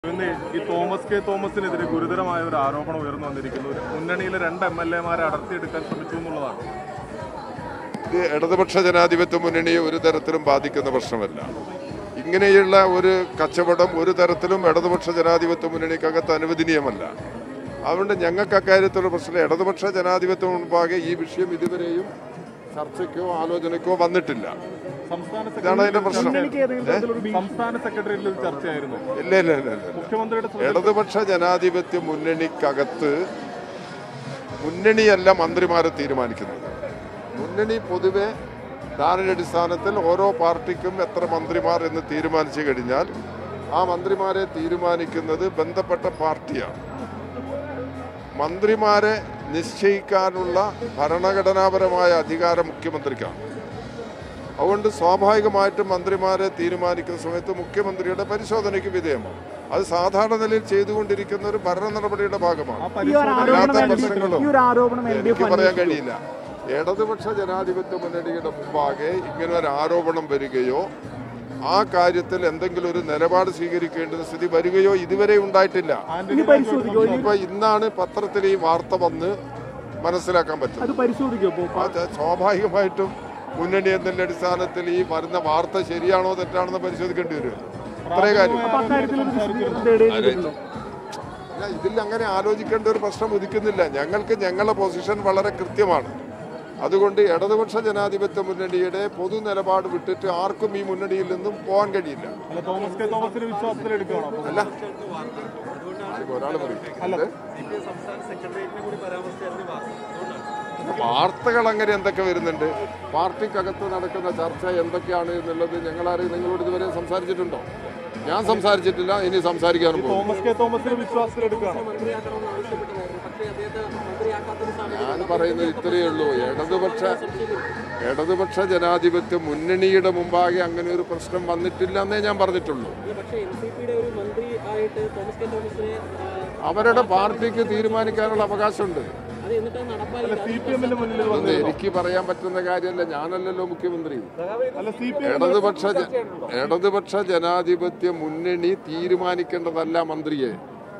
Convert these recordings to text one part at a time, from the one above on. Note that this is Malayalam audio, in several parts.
ഇന്ന് ഈ തോമസ് കെ തോമസിനെതിരെ ഗുരുതരമായ ഒരു ആരോപണം ഉയർന്നു വന്നിരിക്കുന്നു ഒരു മുന്നണിയിലെ രണ്ട് എം എൽ എമാരെ അടർത്തിയെടുക്കാൻ ശ്രമിച്ചു എന്നുള്ളതാണ് ഇത് ഇടതുപക്ഷ ജനാധിപത്യ മുന്നണിയെ ഒരു തരത്തിലും ബാധിക്കുന്ന പ്രശ്നമല്ല ഇങ്ങനെയുള്ള ഒരു കച്ചവടം ഒരു തരത്തിലും ഇടതുപക്ഷ ജനാധിപത്യ മുന്നണിക്കകത്ത് അനുവദനീയമല്ല അതുകൊണ്ട് ഞങ്ങൾക്ക് അക്കാര്യത്തിലുള്ള പ്രശ്നം ഇടതുപക്ഷ ജനാധിപത്യ മുൻപാകെ ഈ വിഷയം ഇതുവരെയും ചർച്ചയ്ക്കോ ആലോചനയ്ക്കോ വന്നിട്ടില്ല സംസ്ഥാന ഇതാണ് അതിന്റെ പ്രശ്നം സെക്രട്ടറി സംസ്ഥാന സെക്രട്ടറിയിൽ ഒരു ചർച്ചയായിരുന്നു ഇല്ല ഇല്ല ഇല്ല ഇല്ല മുഖ്യമന്ത്രിയുടെ ശ്രദ്ധ- ഇടതുപക്ഷ ജനാധിപത്യ മുന്നണിക്കകത്ത് മുന്നണിയല്ല മന്ത്രിമാരെ തീരുമാനിക്കുന്നത് മുന്നണി പൊതുവെ ധാരണയടിസ്ഥാനത്തിൽ ഓരോ പാർട്ടിക്കും എത്ര മന്ത്രിമാർ എന്ന് തീരുമാനിച്ചു കഴിഞ്ഞാൽ ആ മന്ത്രിമാരെ തീരുമാനിക്കുന്നത് ബന്ധപ്പെട്ട പാർട്ടിയാണ് മന്ത്രിമാരെ നിശ്ചയിക്കാനുള്ള ഭരണഘടനാപരമായ അധികാരം മുഖ്യമന്ത്രിക്കാണ് അതുകൊണ്ട് സ്വാഭാവികമായിട്ടും മന്ത്രിമാരെ തീരുമാനിക്കുന്ന സമയത്ത് മുഖ്യമന്ത്രിയുടെ പരിശോധനയ്ക്ക് വിധേയമാണ് അത് സാധാരണ നിലയിൽ ചെയ്തുകൊണ്ടിരിക്കുന്ന ഒരു ഭരണ നടപടിയുടെ ഭാഗമാണ് ആ ഈ ഒരു പരിശോധന ആരോപണം അല്ലാത്ത എൽ ഡി എഫ് പ്രശ്നങ്ങളും ഈ ഒരു ആരോപണം എൽ ഡി എനിക്ക് എഫ് പറയാൻ കഴിയില്ല ഇടതുപക്ഷ ജനാധിപത്യ മുന്നണിയുടെ മുമ്പാകെ ഇങ്ങനെ ഒരു ആരോപണം വരികയോ ആ കാര്യത്തിൽ എന്തെങ്കിലും ഒരു നിലപാട് സ്വീകരിക്കേണ്ടുന്ന സ്ഥിതി വരികയോ ഇതുവരെ ഉണ്ടായിട്ടില്ല ഇനി പരിശോധിക്കോ ഇനി ഇപ്പൊ ഇന്നാണ് പത്രത്തിൽ ഈ വാർത്ത വന്ന് മനസ്സിലാക്കാൻ പറ്റുന്നത് അത് പരിശോധിക്കോ ഇപ്പോ അത് സ്വാഭാവികമായിട്ടും മുന്നണി എന്നതിന്റെ അടിസ്ഥാനത്തിൽ ഈ വരുന്ന വാർത്ത ശരിയാണോ തെറ്റാണെന്ന് പരിശോധിക്കേണ്ടി വരും അത്രേ കാര്യം അപ്പൊ അക്കാര്യത്തിൽ ഒരു വിശദീകരണം തേടേണ്ടിയിട്ടുണ്ടോ അല്ല, ഇതിൽ അങ്ങനെ ആലോചിക്കേണ്ട ഒരു പ്രശ്നം ഉദിക്കുന്നില്ല ഞങ്ങൾക്ക് ഞങ്ങളുടെ പൊസിഷൻ വളരെ കൃത്യമാണ് അതുകൊണ്ട് ഇടതുപക്ഷ ജനാധിപത്യ മുന്നണിയുടെ പൊതു നിലപാട് വിട്ടിട്ട് ആർക്കും ഈ മുന്നണിയിൽ നിന്നും പോകാൻ കഴിയില്ല അല്ല തോമസ് കെ തോമസിന് വിശ്വാസത്തിൽ എടുക്കുകയാണോ അപ്പൊ? അല്ല ആർക്കും ഒരാൾ പറയും അല്ല വാർത്തകൾ അങ്ങനെ എന്തൊക്കെ വരുന്നുണ്ട് പാർട്ടിക്കകത്ത് നടക്കുന്ന ചർച്ച എന്തൊക്കെയാണ് എന്നുള്ളത് ഞങ്ങളാരും നിങ്ങളോട് ഇതുവരെ സംസാരിച്ചിട്ടുണ്ടോ ഞാൻ സംസാരിച്ചിട്ടില്ല ഇനി സംസാരിക്കാനും പോകും തോമസ് കെ തോമസിന് വിശ്വാസത്തിൽ എടുക്കുകയാണോ ഞാൻ പറയുന്നത് ഇത്രയേ ഉള്ളൂ ഇടതുപക്ഷ ഇടതുപക്ഷ ജനാധിപത്യ മുന്നണിയുടെ മുമ്പാകെ അങ്ങനെ ഒരു പ്രശ്നം വന്നിട്ടില്ല എന്നേ ഞാൻ പറഞ്ഞിട്ടുള്ളൂ പക്ഷേ എൻ സി പിയുടെ ഒരു മന്ത്രി ആയിട്ട് തോമസ് കെ തോമസിനെ ആ, അവരുടെ പാർട്ടിക്ക് തീരുമാനിക്കാനുള്ള അവകാശമുണ്ട് അത് എന്നിട്ട് അത് നടപ്പായില്ല സി പി എമ്മിന്റെ മുന്നിൽ അത് വന്നു എനിക്ക് പറയാൻ പറ്റുന്ന കാര്യമല്ല ഞാനല്ലല്ലോ മുഖ്യമന്ത്രി അല്ല സി പി ഇടതുപക്ഷ ജ- ഇടതുപക്ഷ ജനാധിപത്യ മുന്നണി തീരുമാനിക്കേണ്ടതല്ല മന്ത്രിയെ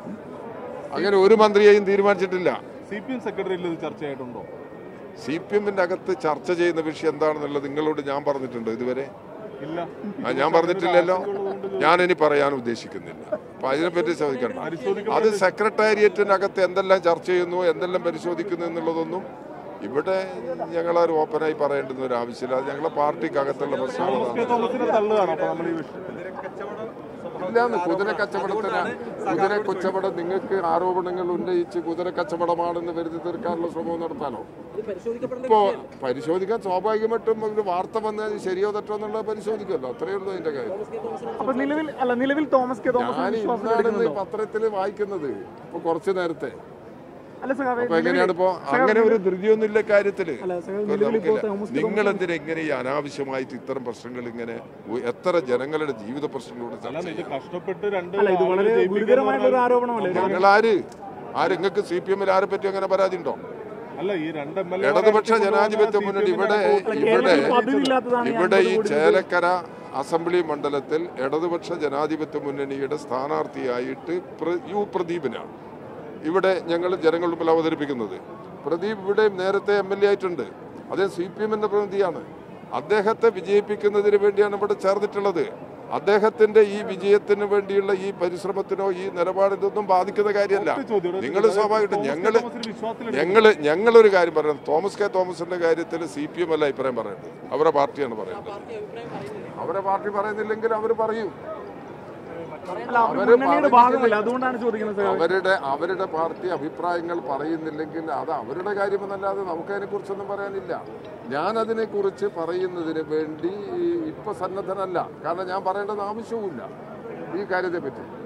അങ്ങനെ ഒരു മന്ത്രിയെയും തീരുമാനിച്ചിട്ടില്ല സി പി എം സെക്രട്ടറിയിൽ ഇത് ചർച്ചയായിട്ടുണ്ടോ സി പി എമ്മിന്റെ അകത്ത് ചർച്ച ചെയ്യുന്ന വിഷയം എന്താണെന്നുള്ളത് നിങ്ങളോട് ഞാൻ പറഞ്ഞിട്ടുണ്ടോ ഇതുവരെ ഇല്ല ആ, ഞാൻ പറഞ്ഞിട്ടില്ലല്ലോ ഞാൻ ഇനി പറയാൻ ഉദ്ദേശിക്കുന്നില്ല അപ്പൊ അതിനെപ്പറ്റി ചോദിക്കണ്ട അത് സെക്രട്ടേറിയറ്റിനകത്ത് എന്തെല്ലാം ചർച്ച ചെയ്യുന്നു എന്തെല്ലാം പരിശോധിക്കുന്നു എന്നുള്ളതൊന്നും ഇവിടെ ഞങ്ങളൊരു ഓപ്പണായി പറയേണ്ടുന്ന ഒരു ആവശ്യമില്ല അത് ഞങ്ങളെ പാർട്ടിക്കകത്തുള്ള തോമസ് കെ പ്രശ്നങ്ങളാണ് തോമസിനെ തള്ളുകയാണ് അപ്പൊ നമ്മൾ ഈ വിഷയം ഇല്ലാന്ന് കുതിര കച്ചവടത്തിന് കുതിര കച്ചവടം നിങ്ങൾക്ക് ആരോപണങ്ങൾ ഉന്നയിച്ച് കുതിര കച്ചവടമാണെന്ന് വരുത്തി തീർക്കാനുള്ള ശ്രമം നടത്താനോ ഇത് പരിശോധിക്കപ്പെടേണ്ട ഇപ്പോ പരിശോധിക്കാൻ സ്വാഭാവികമായിട്ടും ഒരു വാർത്ത വന്നാൽ ശരിയോ തെറ്റോ എന്നുള്ളത് പരിശോധിക്കുമല്ലോ അത്രയേ ഉള്ളൂ അതിന്റെ കാര്യം അപ്പൊ നിലവിൽ അല്ല നിലവിൽ തോമസ് കെ തോമസ് ഞാൻ വിശ്വാസത്തിൽ ഇന്നാണ് ഈ എടുക്കുന്നുണ്ടോ പത്രത്തിൽ വായിക്കുന്നത് ഇപ്പൊ കുറച്ചു നേരത്തെ അല്ല സഖാവേ അപ്പൊ എങ്ങനെയാണ് ഇപ്പോ അങ്ങനെ ഒരു ധൃതിയൊന്നും ഇല്ല കാര്യത്തില് അല്ല, സഖാവേ, ഇപ്പൊ നിലവിൽ ഇപ്പോൾ നമുക്കില്ല. തോമസ് കെ നിങ്ങൾ എന്തിനാ ഇങ്ങനെ ഈ അനാവശ്യമായിട്ട് ഇത്തരം പ്രശ്നങ്ങൾ ഇങ്ങനെ ഉ- എത്ര ജനങ്ങളുടെ ജീവിത പ്രശ്നങ്ങളോട് ചർച്ച അല്ല ഇത് കഷ്ടപ്പെട്ട് രണ്ട് അല്ല ഇത് ആളുകളെ വളരെ ജയിപ്പിക്കുക എന്ന് ഗുരുതരമായിട്ടുള്ള ഒരു പറഞ്ഞാൽ- ആരോപണമല്ലേ നിങ്ങൾ ആര് ആര് നിങ്ങൾക്ക് സി പി എമ്മിൽ ആരെ പറ്റി അങ്ങനെ പരാതി ഉണ്ടോ അല്ല ഈ രണ്ട് എം എൽ ഇടതുപക്ഷ ജനാധിപത്യ മുന്നണി ഇവിടെ ഇവിടെ കേരളത്തിൽ പതിവില്ലാത്തതാണ് ഈ ഇവിടെ ഈ അമ്പത് കോടി ചേലക്കര അസംബ്ലി മണ്ഡലത്തിൽ ഇടതുപക്ഷ ജനാധിപത്യ മുന്നണിയുടെ സ്ഥാനാർത്ഥിയായിട്ട് പ്ര- യു പ്രദീപിനാണ് ഇവിടെ ഞങ്ങൾ ജനങ്ങളുടെ മുമ്പിൽ അവതരിപ്പിക്കുന്നത് പ്രദീപ് ഇവിടെ നേരത്തെ എം എൽ എ ആയിട്ടുണ്ട് അദ്ദേഹം സി പി എമ്മിന്റെ പ്രതിനിധിയാണ് അദ്ദേഹത്തെ വിജയിപ്പിക്കുന്നതിന് വേണ്ടിയാണ് ഇവിടെ ചേർന്നിട്ടുള്ളത് അദ്ദേഹത്തിന്റെ ഈ വിജയത്തിന് വേണ്ടിയുള്ള ഈ പരിശ്രമത്തിനോ ഈ നിലപാടിനൊന്നും ബാധിക്കുന്ന കാര്യമല്ല ചോദ്യം നിങ്ങൾ സ്വാഭാവികമായിട്ടും ഞങ്ങള് തോമസിന് വിശ്വാസത്തിൽ ഞങ്ങള് ഞങ്ങളൊരു കാര്യം പറയുന്നത് തോമസ് കെ തോമസിന്റെ കാര്യത്തിൽ സി പി എം അല്ല അഭിപ്രായം പറയേണ്ടത് അവരുടെ പാർട്ടിയാണ് പറയേണ്ടത് അവരെ പാർട്ടി പറയുന്നില്ലെങ്കിൽ അവർ പറയും അല്ല അവർ അവര് മുന്നണിയുടെ പറഞ്ഞിട്ടില്ല. ഭാഗമല്ല അതുകൊണ്ടാണ് ചോദിക്കുന്നത് സഖാവേ അവരുടെ അവരുടെ പാർട്ടി അഭിപ്രായങ്ങൾ പറയുന്നില്ലെങ്കിൽ അത് അവരുടെ കാര്യമെന്നല്ലാതെ നമുക്ക് അതിനെക്കുറിച്ചൊന്നും പറയാനില്ല ഞാൻ അതിനെക്കുറിച്ച് പറയുന്നതിന് വേണ്ടി ഇപ്പൊ സന്നദ്ധനല്ല കാരണം ഞാൻ പറയേണ്ടത് ആവശ്യവുമില്ല ഈ കാര്യത്തെ പറ്റി